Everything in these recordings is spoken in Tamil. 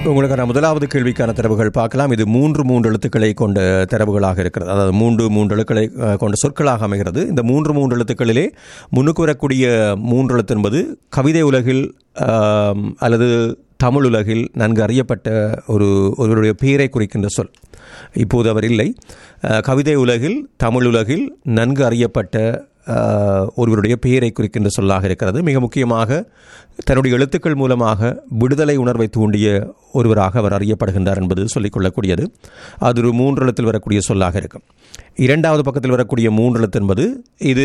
உங்களுக்கான முதலாவது கேள்விக்கான தரவுகள் பார்க்கலாம் இது மூன்று மூன்று எழுத்துக்களை கொண்ட தரவுகளாக இருக்கிறது அதாவது மூன்று மூன்று எழுத்துக்களை அஹ், கொண்ட சொற்களாக அமைகிறது இந்த மூன்று மூன்று எழுத்துக்களிலே முன்னுக்கு வரக்கூடிய மூன்று எழுத்து என்பது கவிதை உலகில் ஆம், அல்லது தமிழ் உலகில் நன்கு அறியப்பட்ட ஒரு ஒருவருடைய பெயரை குறிக்கின்ற சொல் இப்போது அவர் இல்லை அஹ், கவிதை உலகில் தமிழ் உலகில் நன்கு அறியப்பட்ட ஆஹ், ஒருவருடைய பெயரை குறிக்கின்ற சொல்லாக இருக்கிறது மிக முக்கியமாக தன்னுடைய எழுத்துக்கள் மூலமாக விடுதலை உணர்வை தூண்டிய ஒருவராக அவர் அறியப்படுகின்றார் என்பது சொல்லிக்கொள்ளக்கூடியது அது ஒரு மூன்று எழுத்தில் வரக்கூடிய சொல்லாக இருக்கும் இரண்டாவது பக்கத்தில் வரக்கூடிய மூன்று எழுத்து என்பது இது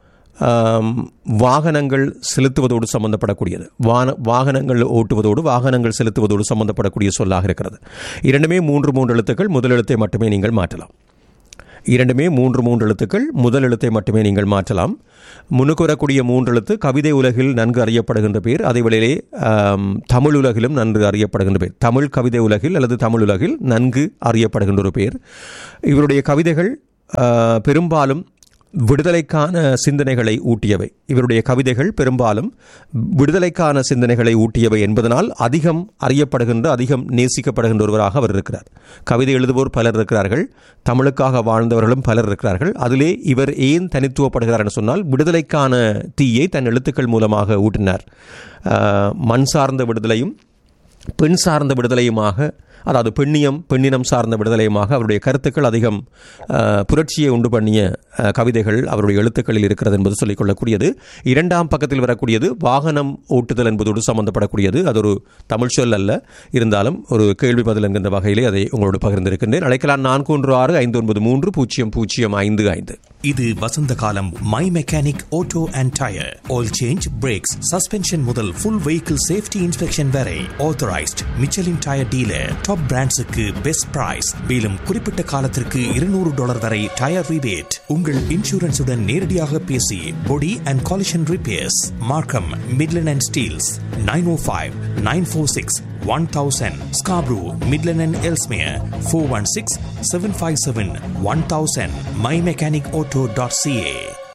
ஆம், வாகனங்கள் செலுத்துவதோடு சம்பந்தப்படக்கூடியது வான வாகனங்கள் ஓட்டுவதோடு வாகனங்கள் செலுத்துவதோடு சம்பந்தப்படக்கூடிய சொல்லாக இருக்கிறது இரண்டுமே மூன்று மூன்று எழுத்துக்கள் முதல் எழுத்தை மட்டுமே நீங்கள் மாற்றலாம் இரண்டுமே மூன்று மூன்று எழுத்துக்கள் முதல் எழுத்தை மட்டுமே நீங்கள் மாற்றலாம் முன்னுக்கு வரக்கூடிய மூன்று எழுத்து கவிதை உலகில் நன்கு அறியப்படுகின்ற பேர் அதே வேளையிலே ஆம், தமிழ் உலகிலும் நன்கு அறியப்படுகின்ற பேர் தமிழ் கவிதை உலகில் அல்லது தமிழ் உலகில் நன்கு அறியப்படுகின்ற ஒரு பேர் இவருடைய கவிதைகள் ஆ, பெரும்பாலும் விடுதலைக்கான சிந்தனைகளை ஊட்டியவை இவருடைய கவிதைகள் பெரும்பாலும் விடுதலைக்கான சிந்தனைகளை ஊட்டியவை என்பதனால் அதிகம் அறியப்படுகின்ற அதிகம் நேசிக்கப்படுகின்ற ஒருவராக அவர் இருக்கிறார் கவிதை எழுதுவோர் பலர் இருக்கிறார்கள் தமிழுக்காக வாழ்ந்தவர்களும் பலர் இருக்கிறார்கள் அதிலே இவர் ஏன் தனித்துவப்படுகிறார் என்று சொன்னால் விடுதலைக்கான தீயை தன் எழுத்துக்கள் மூலமாக ஊட்டினார் ஆஹ், மண் சார்ந்த விடுதலையும் பெண் சார்ந்த விடுதலையுமாக அதாவது பெண்ணியம் பெண்ணினம் சார்ந்த விடுதலையுமாக அவருடைய கருத்துக்கள் அதிகம் அஹ், புரட்சியை உண்டு பண்ணிய அஹ், கவிதைகள் அவருடைய எழுத்துக்களில் இருக்கிறது என்பது சொல்லிக்கொள்ளக்கூடியது இரண்டாம் பக்கத்தில் வரக்கூடியது வாகனம் ஓட்டுதல் என்பதோடு சம்பந்தப்படக்கூடியது அது ஒரு தமிழ் சொல் அல்ல இருந்தாலும் ஒரு கேள்வி பதில் என்கின்ற வகையிலே அதை உங்களோடு பகிர்ந்திருக்கின்றேன் அழைக்கலாம் நான்கு ஒன்று ஆறு ஐந்து ஒன்பது மூன்று பூஜ்ஜியம் பூஜ்ஜியம் ஐந்து ஐந்து இது வசந்த காலம் my mechanic auto and tyre oil change brakes suspension முதல் ஃபுல் வெஹிக்கிள் சேஃப்டி இன்ஸ்பெக்ஷன் வரை authorized Michelin tyre dealer top பிராண்ட்ஸுக்கு பெஸ்ட் பிரைஸ் மேலும் குறிப்பிட்ட காலத்திற்கு இருநூறு டாலர் வரை டயர் ரிபேட் உங்கள் இன்சூரன்ஸுடன் நேரடியாக பேசி body and collision repairs Markham Midland and Steeles nine oh five nine four six one thousand Scarborough Midland and Ellesmere four one six seven five seven one thousand my mechanic auto dot CA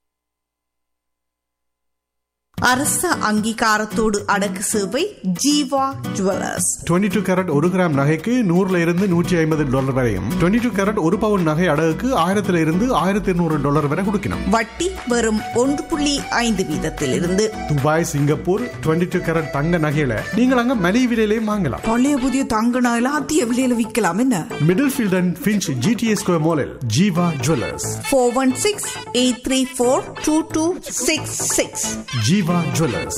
அரச அங்கீகாரத்தோடு அடக்கு சேவை ஜீவா ஜுவல்லர்ஸ் 22 டூ கேரட் ஒரு கிராம் நகைக்கு நூறுல இருந்து நூற்றி ஐம்பது டாலர் வரையும் 22 டூ கேரட் ஒரு பவுன் நகை அடகுக்கு ஆயிரத்துல இருந்து ஆயிரத்தி இருநூறு டாலர் வரை கொடுக்கணும் வட்டி வெறும் ஒன்று புள்ளி ஐந்து வீதத்திலிருந்து துபாய் சிங்கப்பூர் 22 டூ கேரட் தங்க நகையில நீங்கள் அங்க மலிவு விலையிலையும் வாங்கலாம் பழைய புதிய தங்க நகைலாம் அதிக விலையில விற்கலாம் என்ன Middlefield and Finch GTS square மாலில் Jeeva jewellers four one six eight three four two two six six Jeeva jewellers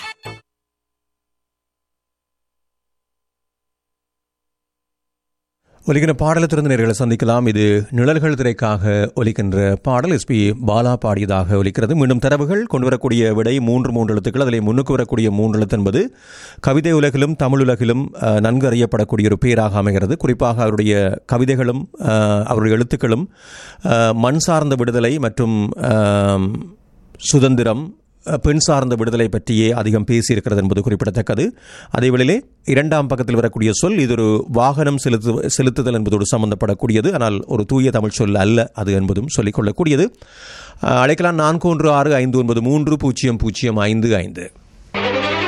ஒலிக்கின்ற பாடலை திறந்த நேர்களை சந்திக்கலாம் இது நிழல்கள் திரைக்காக ஒலிக்கின்ற பாடல் எஸ்பி பாலா பாடியதாக ஒலிக்கிறது மீண்டும் தரவுகள் கொண்டு வரக்கூடிய விடை மூன்று மூன்று எழுத்துக்கள் அதில் முன்னுக்கு வரக்கூடிய மூன்று எழுத்து என்பது கவிதை உலகிலும் தமிழ் உலகிலும் அஹ், நன்கு அறியப்படக்கூடிய ஒரு பேராக அமைகிறது குறிப்பாக அவருடைய கவிதைகளும் அஹ், அவருடைய எழுத்துக்களும் அஹ், மண் சார்ந்த விடுதலை மற்றும் அஹ், சுதந்திரம் அஹ், பெண் சார்ந்த விடுதலை பற்றியே அதிகம் பேசியிருக்கிறது என்பது குறிப்பிடத்தக்கது அதேவேளையிலே இரண்டாம் பக்கத்தில் வரக்கூடிய சொல் இது ஒரு வாகனம் செலுத்து செலுத்துதல் என்பதோடு சம்பந்தப்படக்கூடியது ஆனால் ஒரு தூய தமிழ் சொல் அல்ல அது என்பதும் சொல்லிக்கொள்ளக்கூடியது அஹ், அழைக்கலாம் நான்கு ஒன்று ஆறு ஐந்து ஒன்பது மூன்று பூஜ்ஜியம் பூஜ்ஜியம் ஐந்து ஐந்து